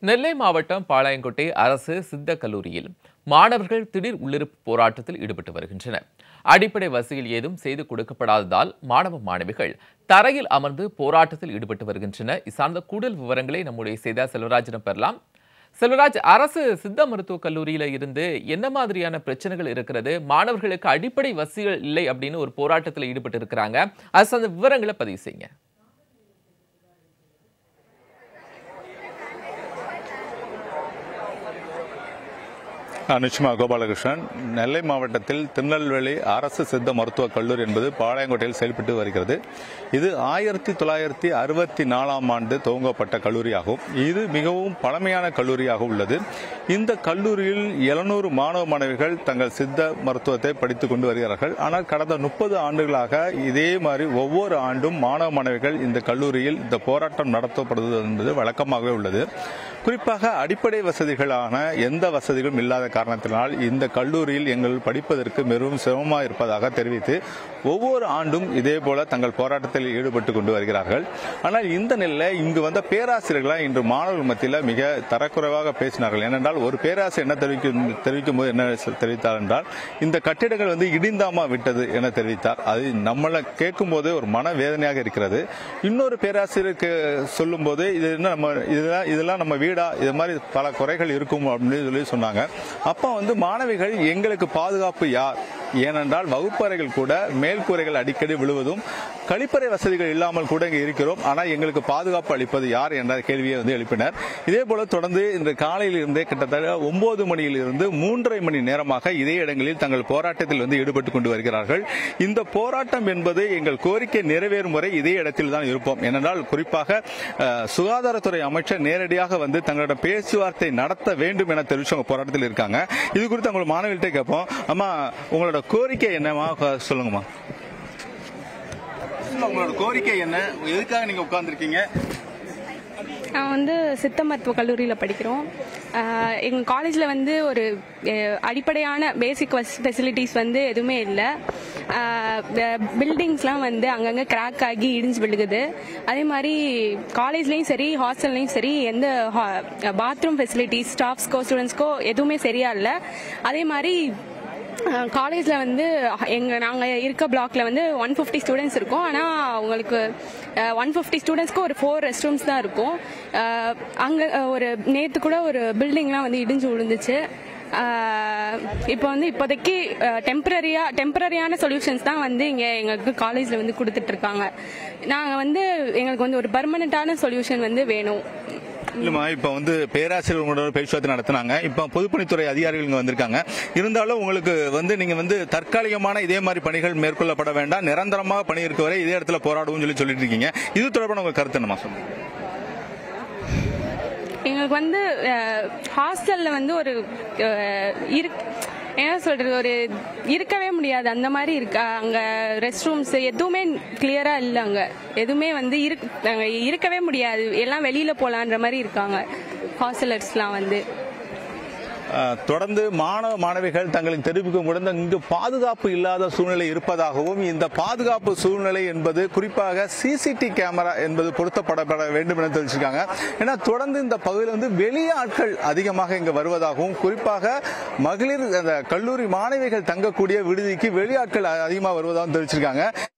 நெல்லை மாவட்டம் பாளையங்கோட்டை அரசு சித்த கல்லூரியில் மாணவர்கள் திடீர் உள்ளிருப்பு போராட்டத்தில் ஈடுபட்டு வருகின்றனர் அடிப்படை வசதிகள் ஏதும் செய்து கொடுக்கப்படாததால் மாணவ மாணவிகள் தரையில் அமர்ந்து போராட்டத்தில் ஈடுபட்டு வருகின்றனர் இது சார்ந்த கூடுதல் விவரங்களை நம்முடைய செய்தா செல்வராஜிடம் பெறலாம் செல்வராஜ் அரசு சித்த மருத்துவக் கல்லூரியில இருந்து என்ன மாதிரியான பிரச்சனைகள் இருக்கிறது மாணவர்களுக்கு அடிப்படை வசதிகள் இல்லை அப்படின்னு ஒரு போராட்டத்தில் ஈடுபட்டு இருக்கிறாங்க அது சார்ந்த விவரங்களை பதிவு செய்யுங்க ஆ, நிச்சயமா கோபாலகிருஷ்ணன் நெல்லை மாவட்டத்தில் திருநெல்வேலி அரசு சித்த மருத்துவக் கல்லூரி என்பது பாளையங்கோட்டையில் செயல்பட்டு வருகிறது இது ஆயிரத்தி தொள்ளாயிரத்தி அறுபத்தி நாலாம் ஆண்டு துவங்கப்பட்ட கல்லூரியாகும் இது மிகவும் பழமையான கல்லூரியாக உள்ளது இந்த கல்லூரியில் எழுநூறு மாணவ மாணவிகள் தங்கள் சித்த மருத்துவத்தை படித்துக் கொண்டு வருகிறார்கள் ஆனால் கடந்த முப்பது ஆண்டுகளாக இதே மாதிரி ஒவ்வொரு ஆண்டும் மாணவ மாணவிகள் இந்த கல்லூரியில் இந்த போராட்டம் நடத்தப்படுவது என்பது வழக்கமாகவே உள்ளது குறிப்பாக அடிப்படை வசதிகளான எந்த வசதிகளும் இல்லாத காரணத்தினால் இந்த கல்லூரியில் எங்கள் படிப்பதற்கு மிகவும் சிரமமாக இருப்பதாக தெரிவித்து ஒவ்வொரு ஆண்டும் இதே போல தங்கள் போராட்டத்தில் ஈடுபட்டு கொண்டு வருகிறார்கள் ஆனால் இந்த நிலையில் இங்கு வந்த பேராசிரியர்களாக இன்று மாணவர்கள் மத்தியில் மிக தரக்குறைவாக பேசினார்கள் ஏனென்றால் ஒரு பேராசிரியர் என்ன தெரிவிக்கும் தெரிவிக்கும் போது என்ன தெரிவித்தார் என்றால் இந்த கட்டிடங்கள் வந்து இடிந்தாமா விட்டது என தெரிவித்தார் அது நம்மளை கேட்கும் போது ஒரு மன வேதனையாக இருக்கிறது இன்னொரு பேராசிரியருக்கு சொல்லும் போது இது என்ன நம்ம இதெல்லாம் இதெல்லாம் நம்ம வீடா இது மாதிரி பல குறைகள் இருக்கும் அப்படின்னு சொல்லி சொன்னாங்க அப்ப வந்து மாணவிகள் எங்களுக்கு பாதுகாப்பு யார் ஏனென்றால் வகுப்பறைகள் கூட மேல்கூரைகள் அடிக்கடி விழுவதும் கழிப்பறை வசதிகள் இல்லாமல் கூட இங்கே இருக்கிறோம் ஆனால் எங்களுக்கு பாதுகாப்பு அளிப்பது யார் என்ற கேள்வியை வந்து எழுப்பினர் இதே போல தொடர்ந்து இன்று காலையில் இருந்தே கிட்டத்தட்ட ஒன்பது மணியில் இருந்து மூன்றரை மணி நேரமாக இதே இடங்களில் தங்கள் போராட்டத்தில் வந்து ஈடுபட்டு கொண்டு வருகிறார்கள் இந்த போராட்டம் என்பது எங்கள் கோரிக்கை நிறைவேறும் வரை இதே இடத்தில் தான் இருப்போம் ஏனென்றால் குறிப்பாக அஹ், சுகாதாரத்துறை அமைச்சர் நேரடியாக வந்து தங்களிடம் பேச்சுவார்த்தை நடத்த வேண்டும் என தெரிவிச்சவங்க போராட்டத்தில் இருக்காங்க இது குறித்து அவங்க மாணவர்கள்ட்ட கேட்போம் அம்மா உங்களோட கோரிக்கை என்னமா சொல்லுங்கம்மா உங்களோட கோரிக்கை என்ன எதுக்காக நீங்க உட்கார்ந்துருக்கீங்க நான் வந்து சித்த மருத்துவ கல்லூரியில் படிக்கிறோம் ஆஹ் எங்கள் காலேஜில் வந்து ஒரு அஹ், அடிப்படையான பேசிக் ஃபெசிலிட்டிஸ் வந்து எதுவுமே இல்லை பில்டிங்ஸ்லாம் வந்து அங்கங்கே கிராக் ஆகி இடிஞ்சு விழுகுது அதே மாதிரி காலேஜ்லேயும் சரி ஹாஸ்டல்லையும் சரி எந்த பாத்ரூம் ஃபெசிலிட்டிஸ் ஸ்டாஃப்ஸ்க்கோ ஸ்டூடெண்ட்ஸ்க்கோ எதுவுமே சரியா இல்லை அதே மாதிரி காலேஜில் வந்து எங்கள் நாங்கள் இருக்க பிளாக்ல வந்து ஒன் ஃபிஃப்டி ஸ்டூடெண்ட்ஸ் இருக்கோம் ஆனால் உங்களுக்கு ஒன் ஃபிஃப்டி ஸ்டூடெண்ட்ஸ்க்கு ஒரு ஃபோர் ரெஸ்ட் ரூம்ஸ் தான் இருக்கும் அங்கே ஒரு நேற்று கூட ஒரு பில்டிங்லாம் வந்து இடிஞ்சு விழுந்துச்சு இப்போ வந்து இப்போதைக்கு டெம்பரரியா டெம்பரரியான சொல்யூஷன்ஸ் தான் வந்து இங்கே எங்களுக்கு காலேஜில் வந்து கொடுத்துட்டு இருக்காங்க நாங்கள் வந்து எங்களுக்கு வந்து ஒரு பர்மனண்ட்டான சொல்யூஷன் வந்து வேணும் இல்லம்மா இப்ப வந்து பேராசிரியர்களோட பேச்சுவார்த்தை நடத்தினாங்க இப்ப பொதுப்பணித்துறை அதிகாரிகள் இங்க வந்திருக்காங்க இருந்தாலும் உங்களுக்கு வந்து நீங்க வந்து தற்காலிகமான இதே மாதிரி பணிகள் மேற்கொள்ளப்பட வேண்டாம் நிரந்தரமாக பணி இருக்க வரை இதே இடத்துல போராடுவோம் சொல்லி சொல்லிட்டு இருக்கீங்க இது தொடர்பான உங்க கருத்து என்னமா சொல்லுங்க எங்களுக்கு வந்து ஹாஸ்டல்ல வந்து ஒரு அஹ், இருக் என்ன சொல்றது ஒரு இருக்கவே முடியாது அந்த மாதிரி இருக்கு அங்க ரெஸ்ட் ரூம்ஸ் எதுவுமே கிளியரா இல்ல அங்க எதுவுமே வந்து இருக் அங்க இருக்கவே முடியாது எல்லாம் வெளியில போலான்ற மாதிரி இருக்காங்க ஹாஸ்டலர்ஸ்லாம் வந்து அஹ், தொடர்ந்து மாணவ மாணவிகள் தங்களுக்கு தெரிவிக்கும் கூட இங்கு பாதுகாப்பு இல்லாத சூழ்நிலை இருப்பதாகவும் இந்த பாதுகாப்பு சூழ்நிலை என்பது குறிப்பாக சிசிடி கேமரா என்பது பொருத்தப்படப்பட வேண்டும் என தெரிவிச்சிருக்காங்க ஏன்னா தொடர்ந்து இந்த பகுதியில் வந்து வெளியாட்கள் அதிகமாக இங்கு வருவதாகவும் குறிப்பாக மகளிர் அந்த கல்லூரி மாணவிகள் தங்கக்கூடிய விடுதிக்கு வெளியாட்கள் அதிகமாக வருவதாகவும் தெரிவிச்சிருக்காங்க